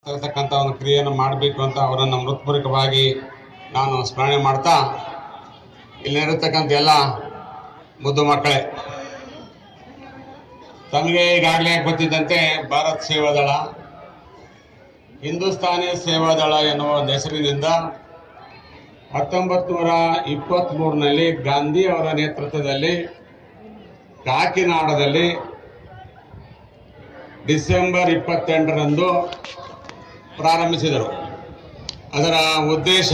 ಇರತಕ್ಕಂಥ ಒಂದು ಕ್ರಿಯೆಯನ್ನು ಮಾಡಬೇಕು ಅಂತ ಅವರನ್ನು ಮೃತ್ಪೂರ್ವಕವಾಗಿ ನಾನು ಸ್ಮರಣೆ ಮಾಡ್ತಾ ಇಲ್ಲಿರತಕ್ಕಂಥ ಎಲ್ಲ ಮುದ್ದು ಮಕ್ಕಳೇ ತಮಗೆ ಈಗಾಗಲೇ ಗೊತ್ತಿದ್ದಂತೆ ಭಾರತ್ ಸೇವಾದಳ ಹಿಂದೂಸ್ತಾನಿ ಸೇವಾದಳ ಎನ್ನುವ ಒಂದು ಹೆಸರಿನಿಂದ ಹತ್ತೊಂಬತ್ತು ನೂರ ಇಪ್ಪತ್ತ್ಮೂರನಲ್ಲಿ ಗಾಂಧಿ ಅವರ ನೇತೃತ್ವದಲ್ಲಿ ಕಾಕಿನಾಡದಲ್ಲಿ ಡಿಸೆಂಬರ್ ಇಪ್ಪತ್ತೆಂಟರಂದು ಪ್ರಾರಂಭಿಸಿದರು ಅದರ ಉದ್ದೇಶ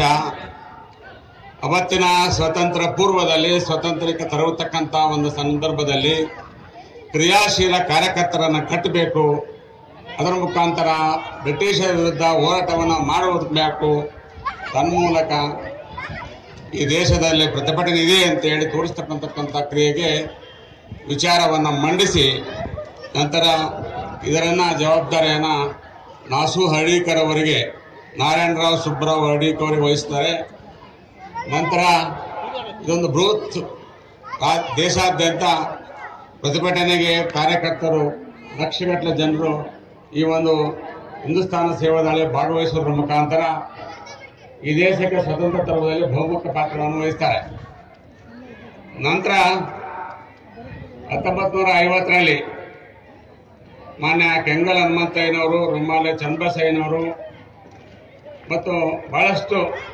ಅವತ್ತಿನ ಸ್ವತಂತ್ರ ಪೂರ್ವದಲ್ಲಿ ಸ್ವತಂತ್ರಕ್ಕೆ ತರತಕ್ಕಂಥ ಒಂದು ಸಂದರ್ಭದಲ್ಲಿ ಕ್ರಿಯಾಶೀಲ ಕಾರ್ಯಕರ್ತರನ್ನು ಕಟ್ಟಬೇಕು ಅದರ ಮುಖಾಂತರ ಬ್ರಿಟಿಷರ ವಿರುದ್ಧ ಹೋರಾಟವನ್ನು ಮಾಡುವುದಬೇಕು ತನ್ಮೂಲಕ ಈ ದೇಶದಲ್ಲಿ ಪ್ರತಿಭಟನೆ ಇದೆ ಅಂತ ಹೇಳಿ ತೋರಿಸ್ತಕ್ಕಂತಕ್ಕಂಥ ಕ್ರಿಯೆಗೆ ವಿಚಾರವನ್ನು ಮಂಡಿಸಿ ನಂತರ ಇದರನ್ನ ಜವಾಬ್ದಾರಿಯನ್ನು ನಾಸು ಹಳ್ಳಿಕರ್ ಅವರಿಗೆ ನಾರಾಯಣರಾವ್ ಸುಬ್ಬರಾವ್ ಹಳ್ಳಿಕರ್ ಅವರಿಗೆ ವಹಿಸ್ತಾರೆ ನಂತರ ಇದೊಂದು ಬೃಹತ್ ರಾ- ದೇಶಾದ್ಯಂತ ಪ್ರತಿಭಟನೆಗೆ ಕಾರ್ಯಕರ್ತರು ಲಕ್ಷಗಟ್ಟಲೆ ಜನರು ಈ ಒಂದು ಹಿಂದೂಸ್ತಾನ ಸೇವಾದಳಿ ಭಾಗವಹಿಸುವುದರ ಮುಖಾಂತರ ಈ ದೇಶಕ್ಕೆ ಸ್ವತಂತ್ರ ತರುವುದರಲ್ಲಿ ಬಹುಮುಖ ಪಾತ್ರವನ್ನು ವಹಿಸ್ತಾರೆ ನಂತರ ಹತ್ತೊಂಬತ್ತು ನೂರ ಐವತ್ತರಲ್ಲಿ ಮಾನ್ಯ ಕೆಂಗಲ್ ಹನುಮಂತಯ್ಯನವರು ರುಮಾಲೆ ಚನ್ನಬಸಯ್ಯನವರು ಮತ್ತು ಬಹಳಷ್ಟು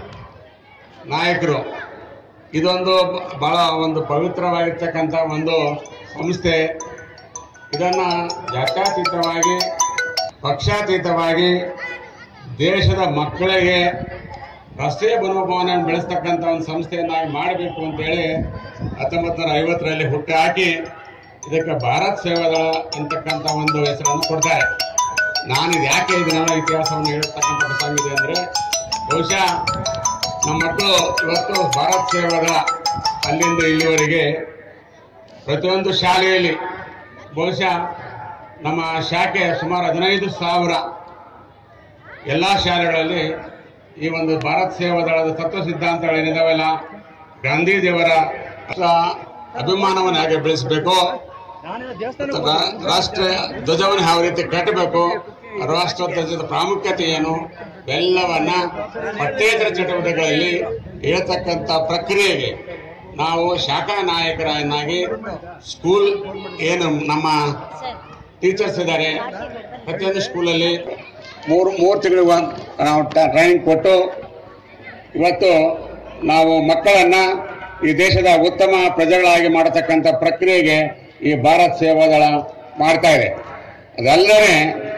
ನಾಯಕರು ಇದೊಂದು ಬಹಳ ಒಂದು ಪವಿತ್ರವಾಗಿರ್ತಕ್ಕಂಥ ಒಂದು ಸಂಸ್ಥೆ ಇದನ್ನು ಜಾತ್ಯತೀತವಾಗಿ ಪಕ್ಷಾತೀತವಾಗಿ ದೇಶದ ಮಕ್ಕಳಿಗೆ ರಾಷ್ಟ್ರೀಯ ಮನೋಭಾವನೆಯನ್ನು ಬೆಳೆಸ್ತಕ್ಕಂಥ ಒಂದು ಸಂಸ್ಥೆಯನ್ನಾಗಿ ಮಾಡಬೇಕು ಅಂತೇಳಿ ಹತ್ತೊಂಬತ್ತು ನೂರ ಐವತ್ತರಲ್ಲಿ ಹುಟ್ಟು ಹಾಕಿ ಇದಕ್ಕೆ ಭಾರತ್ ಸೇವಾದಳ ಅಂತಕ್ಕಂಥ ಒಂದು ಹೆಸರನ್ನು ಕೊಡ್ತಾರೆ ನಾನು ಇದು ಯಾಕೆ ಇದನ್ನೆಲ್ಲ ಇತಿಹಾಸವನ್ನು ಹೇಳ್ತಕ್ಕಂಥ ಪ್ರಸಂಗ ಇದೆ ಅಂದರೆ ಬಹುಶಃ ನಮ್ಮ ಮಕ್ಕಳು ಇವತ್ತು ಭಾರತ್ ಸೇವಾದಳ ಅಲ್ಲಿಂದ ಇಲ್ಲಿವರೆಗೆ ಪ್ರತಿಯೊಂದು ಶಾಲೆಯಲ್ಲಿ ಬಹುಶಃ ನಮ್ಮ ಶಾಖೆ ಸುಮಾರು ಹದಿನೈದು ಸಾವಿರ ಎಲ್ಲ ಶಾಲೆಗಳಲ್ಲಿ ಈ ಒಂದು ಭಾರತ್ ಸೇವಾದಳದ ತತ್ವ ಸಿದ್ಧಾಂತಗಳೇನಿದಾವೆಲ್ಲ ಗಾಂಧೀಜಿಯವರ ಅಭಿಮಾನವನ್ನು ಹೇಗೆ ಬೆಳೆಸಬೇಕು ಮತ್ತು ರಾ- ರಾಷ್ಟ್ರ ಧ್ವಜವನ್ನು ಯಾವ ರೀತಿ ಕಟ್ಟಬೇಕು ರಾಷ್ಟ್ರ ಧ್ವಜದ ಪ್ರಾಮುಖ್ಯತೆ ಏನು ಎಲ್ಲವನ್ನ ಪಠ್ಯೇತರ ಚಟುವಟಿಕೆಗಳಲ್ಲಿ ಹೇಳ್ತಕ್ಕಂಥ ಪ್ರಕ್ರಿಯೆಗೆ ನಾವು ಶಾಖಾ ನಾಯಕರನ್ನಾಗಿ ಸ್ಕೂಲ್ ಏನು ನಮ್ಮ ಟೀಚರ್ಸ್ ಇದ್ದಾರೆ ಪ್ರತಿಯೊಂದು ಸ್ಕೂಲಲ್ಲಿ ಮೂರು ಮೂರು ತಿಂಗಳು ನಾವು ಟ್ರೈನಿಂಗ್ ಕೊಟ್ಟು ಇವತ್ತು ನಾವು ಮಕ್ಕಳನ್ನ ಈ ದೇಶದ ಉತ್ತಮ ಪ್ರಜೆಗಳಾಗಿ ಮಾಡತಕ್ಕಂಥ ಪ್ರಕ್ರಿಯೆಗೆ ಈ ಭಾರತ್ ಸೇವಾದಳ ಮಾಡ್ತಾ ಇದೆ ಅದಲ್ಲದೆ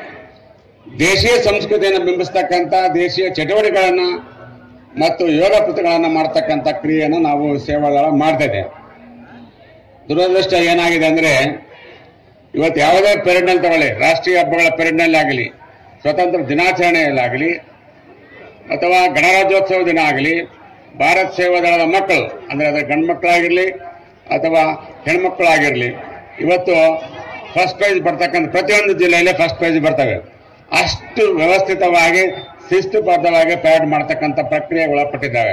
ದೇಶೀಯ ಸಂಸ್ಕೃತಿಯನ್ನು ಬಿಂಬಿಸ್ತಕ್ಕಂಥ ದೇಶೀಯ ಚಟುವಟಿಕೆಗಳನ್ನು ಮತ್ತು ಯೋಗ ಪುಸ್ತಕಗಳನ್ನು ಮಾಡ್ತಕ್ಕಂಥ ಕ್ರಿಯೆಯನ್ನು ನಾವು ಸೇವಾದಳ ಮಾಡ್ತಾ ಇದೆ ದುರದೃಷ್ಟ ಏನಾಗಿದೆ ಅಂದರೆ ಇವತ್ತು ಯಾವುದೇ ಪೆರೇಡ್ನಲ್ಲಿ ತಗೊಳ್ಳಿ ರಾಷ್ಟ್ರೀಯ ಹಬ್ಬಗಳ ಪೆರೇಡ್ನಲ್ಲಿ ಆಗಲಿ ಸ್ವತಂತ್ರ ದಿನಾಚರಣೆಯಲ್ಲಾಗಲಿ ಅಥವಾ ಗಣರಾಜ್ಯೋತ್ಸವ ದಿನ ಆಗಲಿ ಭಾರತ್ ಸೇವಾದಳದ ಮಕ್ಕಳು ಅಂದರೆ ಅದರ ಗಂಡು ಮಕ್ಕಳಾಗಿರಲಿ ಅಥವಾ ಹೆಣ್ಮಕ್ಕಳಾಗಿರಲಿ ಇವತ್ತು ಫಸ್ಟ್ ಪ್ರೈಸ್ ಬರ್ತಕ್ಕಂಥ ಪ್ರತಿಯೊಂದು ಜಿಲ್ಲೆಯಲ್ಲೇ ಫಸ್ಟ್ ಪ್ರೈಸ್ ಬರ್ತವೆ ಅಷ್ಟು ವ್ಯವಸ್ಥಿತವಾಗಿ ಶಿಸ್ತುಬದ್ಧವಾಗಿ ಪ್ಯಾಡ್ ಮಾಡ್ತಕ್ಕಂಥ ಪ್ರಕ್ರಿಯೆಗೆ ಒಳಪಟ್ಟಿದ್ದಾವೆ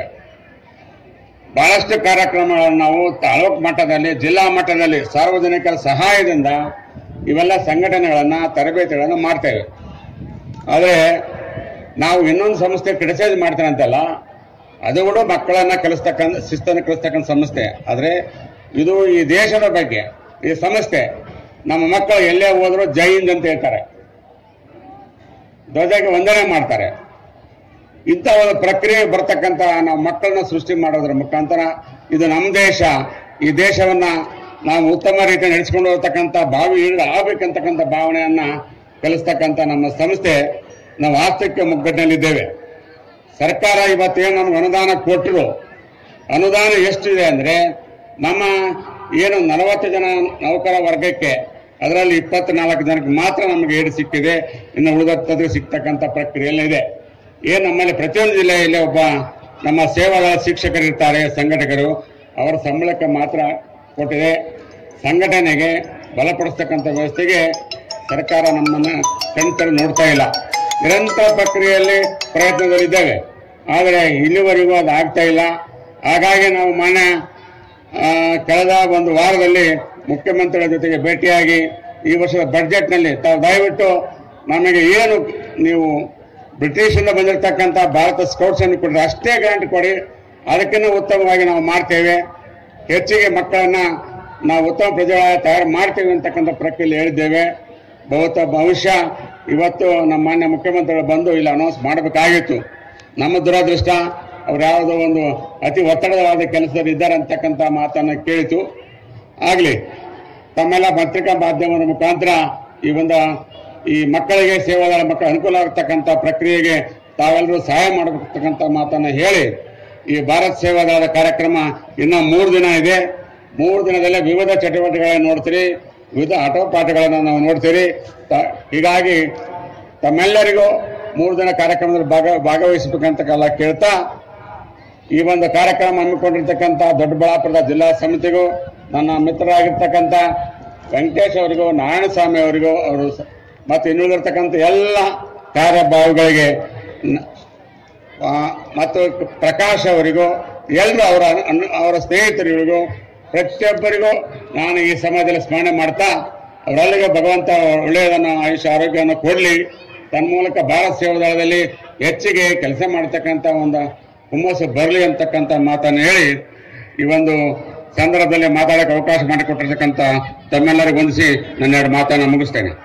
ಬಹಳಷ್ಟು ಕಾರ್ಯಕ್ರಮಗಳನ್ನು ನಾವು ತಾಲೂಕು ಮಟ್ಟದಲ್ಲಿ ಜಿಲ್ಲಾ ಮಟ್ಟದಲ್ಲಿ ಸಾರ್ವಜನಿಕರ ಸಹಾಯದಿಂದ ಇವೆಲ್ಲ ಸಂಘಟನೆಗಳನ್ನು ತರಬೇತಿಗಳನ್ನು ಮಾಡ್ತೇವೆ ಆದರೆ ನಾವು ಇನ್ನೊಂದು ಸಂಸ್ಥೆ ಕ್ರಿಟಿಸೈಸ್ ಮಾಡ್ತೇನೆ ಅಂತಲ್ಲ ಅದು ಕೂಡ ಮಕ್ಕಳನ್ನ ಕಲಿಸ್ತಕ್ಕಂಥ ಶಿಸ್ತನ್ನು ಕಲಿಸ್ತಕ್ಕಂಥ ಸಂಸ್ಥೆ ಆದರೆ ಇದು ಈ ದೇಶದ ಬಗ್ಗೆ ಈ ಸಂಸ್ಥೆ ನಮ್ಮ ಮಕ್ಕಳು ಎಲ್ಲೇ ಹೋದ್ರು ಜೈ ಹಿಂದ್ ಅಂತ ಹೇಳ್ತಾರೆ ಧ್ವಜಕ್ಕೆ ವಂದನೆ ಮಾಡ್ತಾರೆ ಇಂಥ ಒಂದು ಪ್ರಕ್ರಿಯೆ ಬರ್ತಕ್ಕಂಥ ನಾವು ಮಕ್ಕಳನ್ನ ಸೃಷ್ಟಿ ಮಾಡೋದ್ರ ಮುಖಾಂತರ ಇದು ನಮ್ಮ ದೇಶ ಈ ದೇಶವನ್ನ ನಾವು ಉತ್ತಮ ರೀತಿಯಲ್ಲಿ ನಡೆಸಿಕೊಂಡು ಹೋಗ್ತಕ್ಕಂಥ ಭಾವಿ ಈಡು ಆಗ್ಬೇಕಂತಕ್ಕಂಥ ಭಾವನೆಯನ್ನ ಕಲಿಸ್ತಕ್ಕಂಥ ನಮ್ಮ ಸಂಸ್ಥೆ ನಾವು ವಾಸ್ತವಿಕ ಮುಗ್ಗಟ್ಟಿನಲ್ಲಿದ್ದೇವೆ ಸರ್ಕಾರ ಇವತ್ತೇನು ನಮ್ಗೆ ಅನುದಾನ ಕೊಟ್ಟರು ಅನುದಾನ ಎಷ್ಟಿದೆ ಅಂದ್ರೆ ನಮ್ಮ ಏನು ನಲವತ್ತು ಜನ ನೌಕರ ವರ್ಗಕ್ಕೆ ಅದರಲ್ಲಿ ಇಪ್ಪತ್ನಾಲ್ಕು ಜನಕ್ಕೆ ಮಾತ್ರ ನಮಗೆ ಏಡು ಸಿಕ್ಕಿದೆ ಇನ್ನು ಉಳಿದತ್ತದು ಸಿಗ್ತಕ್ಕಂಥ ಪ್ರಕ್ರಿಯೆಲ್ಲ ಇದೆ ಏನು ನಮ್ಮಲ್ಲಿ ಪ್ರತಿಯೊಂದು ಜಿಲ್ಲೆಯಲ್ಲಿ ಒಬ್ಬ ನಮ್ಮ ಸೇವಾದ ಶಿಕ್ಷಕರು ಇರ್ತಾರೆ ಸಂಘಟಕರು ಅವರ ಸಂಬಳಕ್ಕೆ ಮಾತ್ರ ಕೊಟ್ಟಿದೆ ಸಂಘಟನೆಗೆ ಬಲಪಡಿಸ್ತಕ್ಕಂಥ ವ್ಯವಸ್ಥೆಗೆ ಸರ್ಕಾರ ನಮ್ಮನ್ನ ಕಣ್ತರು ನೋಡ್ತಾ ಇಲ್ಲ ನಿರಂತರ ಪ್ರಕ್ರಿಯೆಯಲ್ಲಿ ಪ್ರಯತ್ನದಲ್ಲಿದ್ದೇವೆ ಆದರೆ ಇಲ್ಲಿವರೆಗೂ ಅದು ಆಗ್ತಾ ಇಲ್ಲ ಹಾಗಾಗಿ ನಾವು ಮಾನ್ಯ ಆ, ಕಳೆದ ಒಂದು ವಾರದಲ್ಲಿ ಮುಖ್ಯಮಂತ್ರಿಗಳ ಜೊತೆಗೆ ಭೇಟಿಯಾಗಿ ಈ ವರ್ಷದ ಬಡ್ಜೆಟ್ನಲ್ಲಿ ತಾವು ದಯವಿಟ್ಟು ನಮಗೆ ಏನು ನೀವು ಬ್ರಿಟಿಷಿಂದ ಬಂದಿರತಕ್ಕಂಥ ಭಾರತ ಸ್ಕೌಟ್ಸ್ ಅನ್ನು ಕೊಟ್ಟರೆ ಅಷ್ಟೇ ಗ್ರಾಂಟ್ ಕೊಡಿ ಅದಕ್ಕಿಂತ ಉತ್ತಮವಾಗಿ ನಾವು ಮಾಡ್ತೇವೆ ಹೆಚ್ಚಿಗೆ ಮಕ್ಕಳನ್ನ ನಾವು ಉತ್ತಮ ಪ್ರಜೆಗಳಾಗಿ ತಯಾರು ಮಾಡ್ತೇವೆ ಅಂತಕ್ಕಂಥ ಪ್ರಕ್ರಿಯೆ ಹೇಳಿದ್ದೇವೆ ಬಹುತ ಭವಿಷ್ಯ ಇವತ್ತು ನಮ್ಮ ಮಾನ್ಯ ಮುಖ್ಯಮಂತ್ರಿಗಳು ಬಂದು ಇಲ್ಲಿ ಅನೌನ್ಸ್ ಮಾಡಬೇಕಾಗಿತ್ತು ನಮ್ಮ ದುರದೃಷ್ಟ ಅವ್ರು ಯಾವುದೋ ಒಂದು ಅತಿ ಒತ್ತಡವಾದ ಕೆಲಸದಲ್ಲಿ ಇದ್ದಾರೆ ಅಂತಕ್ಕಂಥ ಮಾತನ್ನ ಕೇಳಿತು ಆಗಲಿ ತಮ್ಮೆಲ್ಲ ಪತ್ರಿಕಾ ಮಾಧ್ಯಮದ ಮುಖಾಂತರ ಈ ಒಂದು ಈ ಮಕ್ಕಳಿಗೆ ಸೇವಾದಾರ ಮಕ್ಕಳ ಅನುಕೂಲ ಆಗ್ತಕ್ಕಂಥ ಪ್ರಕ್ರಿಯೆಗೆ ತಾವೆಲ್ಲರೂ ಸಹಾಯ ಮಾಡಬೇಕಂತ ಮಾತನ್ನ ಹೇಳಿ ಈ ಭಾರತ್ ಸೇವಾದಾರ ಕಾರ್ಯಕ್ರಮ ಇನ್ನ ಮೂರು ದಿನ ಇದೆ ಮೂರು ದಿನದಲ್ಲೇ ವಿವಿಧ ಚಟುವಟಿಕೆಗಳನ್ನು ನೋಡ್ತೀರಿ ವಿವಿಧ ಆಟೋಪಾಠಗಳನ್ನು ನಾವು ನೋಡ್ತೀರಿ ತ- ಹೀಗಾಗಿ ತಮ್ಮೆಲ್ಲರಿಗೂ ಮೂರು ದಿನ ಕಾರ್ಯಕ್ರಮದಲ್ಲಿ ಭಾಗ ಭಾಗವಹಿಸಬೇಕಂತ ಕೇಳ್ತಾ ಈ ಒಂದು ಕಾರ್ಯಕ್ರಮ ಹಮ್ಮಿಕೊಂಡಿರ್ತಕ್ಕಂಥ ದೊಡ್ಡಬಳ್ಳಾಪುರದ ಜಿಲ್ಲಾ ಸಮಿತಿಗೂ ನನ್ನ ಮಿತ್ರರಾಗಿರ್ತಕ್ಕಂಥ ವೆಂಕಟೇಶ್ ಅವರಿಗೂ ನಾರಾಯಣಸ್ವಾಮಿ ಅವರಿಗೂ ಅವರು ಸ- ಮತ್ತು ಇನ್ನುಳಿದಿರ್ತಕ್ಕಂಥ ಎಲ್ಲ ಕಾರ್ಯಭಾವಿಗಳಿಗೆ ನ- ಆ, ಮತ್ತು ಪ್ರಕಾಶ್ ಅವರಿಗೂ ಎಲ್ಲರೂ ಅವರ ಅನು- ಅವರ ಸ್ನೇಹಿತರಿಗೂ ಪ್ರತಿಯೊಬ್ಬರಿಗೂ ನಾನು ಈ ಸಮಾಜದಲ್ಲಿ ಸ್ಮರಣೆ ಮಾಡ್ತಾ ಅವರೆಲ್ಲರಿಗೂ ಭಗವಂತ ಒಳ್ಳೆಯದನ್ನು ಆಯುಷ್ಯ ಆರೋಗ್ಯವನ್ನು ಕೊಡಲಿ ತನ್ಮೂಲಕ ಭಾರತ ಸೇವಾದಳದಲ್ಲಿ ಹೆಚ್ಚಿಗೆ ಕೆಲಸ ಮಾಡತಕ್ಕಂಥ ಒಂದು ಹುಮ್ಮಸ್ಸು ಬರಲಿ ಅಂತಕ್ಕಂಥ ಮಾತನ್ನು ಹೇಳಿ ಈ ಒಂದು ಸಂದರ್ಭದಲ್ಲಿ ಮಾತಾಡಕ್ಕೆ ಅವಕಾಶ ಮಾಡಿಕೊಟ್ಟಿರ್ತಕ್ಕಂಥ ತಮ್ಮೆಲ್ಲರಿಗೂ ಹೊಂದಿಸಿ ನನ್ನ ಎರಡು ಮಾತನ್ನು ಮುಗಿಸ್ತೇನೆ